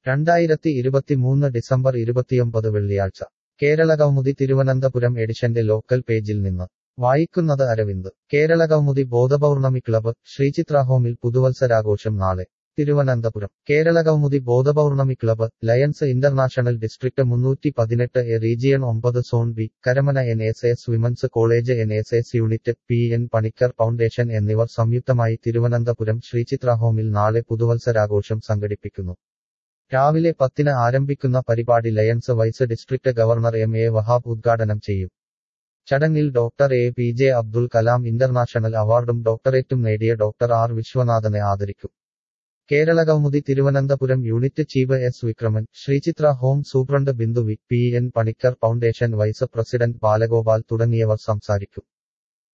രണ്ടായിരത്തി ഇരുപത്തിമൂന്ന് ഡിസംബർ ഇരുപത്തിയൊമ്പത് വെള്ളിയാഴ്ച കേരള കൗമുദി തിരുവനന്തപുരം എഡിഷന്റെ ലോക്കൽ പേജിൽ നിന്ന് വായിക്കുന്നത് അരവിന്ദ് കേരള കൗമുദി ബോധപൗർണമി ക്ലബ് ശ്രീചിത്ര ഹോമിൽ പുതുവത്സരാഘോഷം നാളെ Thiruvananthapuram Kerala Kaumudi Bodhapournami club lions international district മുന്നൂറ്റി പതിനെട്ട് എ റീജിയൺ ഒമ്പത് zone B Karamana N S S women's college N S S unit P N Panicker foundation എന്നിവർ സംയുക്തമായി തിരുവനന്തപുരം ശ്രീചിത്ര ഹോമിൽ നാളെ പുതുവത്സരാഘോഷം സംഘടിപ്പിക്കുന്നു രാവിലെ പത്തിന് ആരംഭിക്കുന്ന പരിപാടി lions vice district governor M A Wahab ഉദ്ഘാടനം ചെയ്യും ചടങ്ങിൽ doctor A P J Abdul Kalam international അവാർഡും ഡോക്ടറേറ്റും നേടിയ ഡോക്ടർ ആർ വിശ്വനാഥനെ ആദരിക്കും Kerala Kaumudi Thiruvananthapuram unit chief S Vikraman Sreechithra home superintendent ബിന്ദുവി P N Panicker foundation vice president Balagopal തുടങ്ങിയവർ സംസാരിക്കും